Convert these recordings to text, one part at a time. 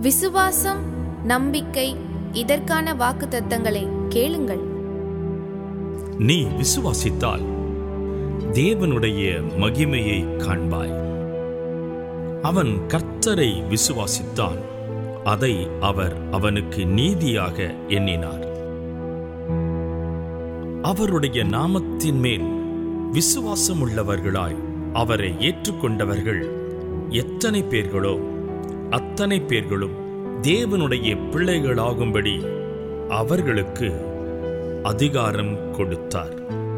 விசுவாசம் நம்பிக்கை இதற்கான வாக்குத்தத்தங்களை கேளுங்கள் நீ விசுவாசித்தால் தேவனுடைய மகிமையை காண்பாய் அவன் கர்த்தரை விசுவாசித்தான் அதை அவர் அவனுக்கு நீதியாக எண்ணினார் அவருடைய நாமத்தின் மேல் விசுவாசமுள்ளவர்களாய் அவரை ஏற்றுக்கொண்டவர்கள் எத்தனை பேர்களோ அத்தனை பேர்களும் தேவனுடைய பிள்ளைகளாகும்படி அவர்களுக்கு அதிகாரம் கொடுத்தார்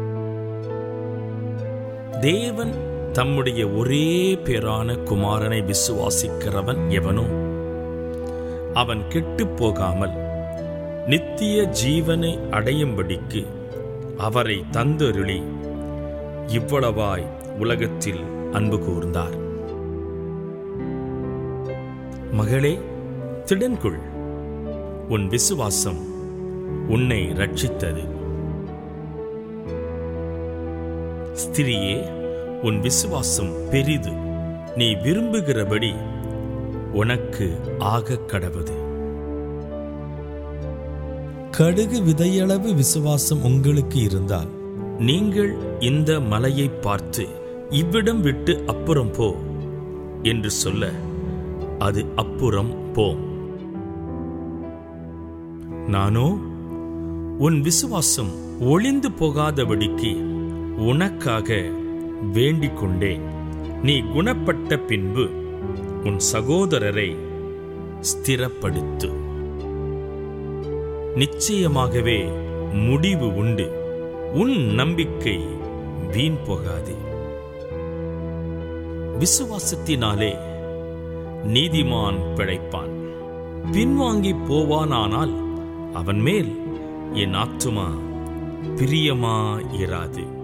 தேவன் தம்முடைய ஒரே பேரான குமாரனை விசுவாசிக்கிறவன் எவனோ அவன் கெட்டுப் போகாமல் நித்திய ஜீவனை அடையும்படிக்கு அவரை தந்தருளி இவ்வளவாய் உலகத்தில் அன்பு கூர்ந்தார் மகளே திடன்கொள் உன் விசுவாசம் உன்னை ரட்சித்தது ஸ்திரியே உன் விசுவாசம் பெரிது நீ விரும்புகிறபடி உனக்கு ஆகக் கடவது கடுகு விதையளவு விசுவாசம் உங்களுக்கு இருந்தால் நீங்கள் இந்த மலையை பார்த்து இவ்விடம் விட்டு அப்புறம் போ என்று சொல்ல அது அப்புறம் போம் நானோ உன் விசுவாசம் ஒளிந்து போகாதபடிக்கு உனக்காக வேண்டிக் கொண்டேன் நீ குணப்பட்ட பின்பு உன் சகோதரரை ஸ்திரப்படுத்து நிச்சயமாகவே முடிவு உண்டு உன் நம்பிக்கை வீண் போகாது விசுவாசத்தினாலே நீதிமான் பிழைப்பான் பின்வாங்கி போவானானால் அவன் மேல் என் ஆத்துமா பிரியமாயிராது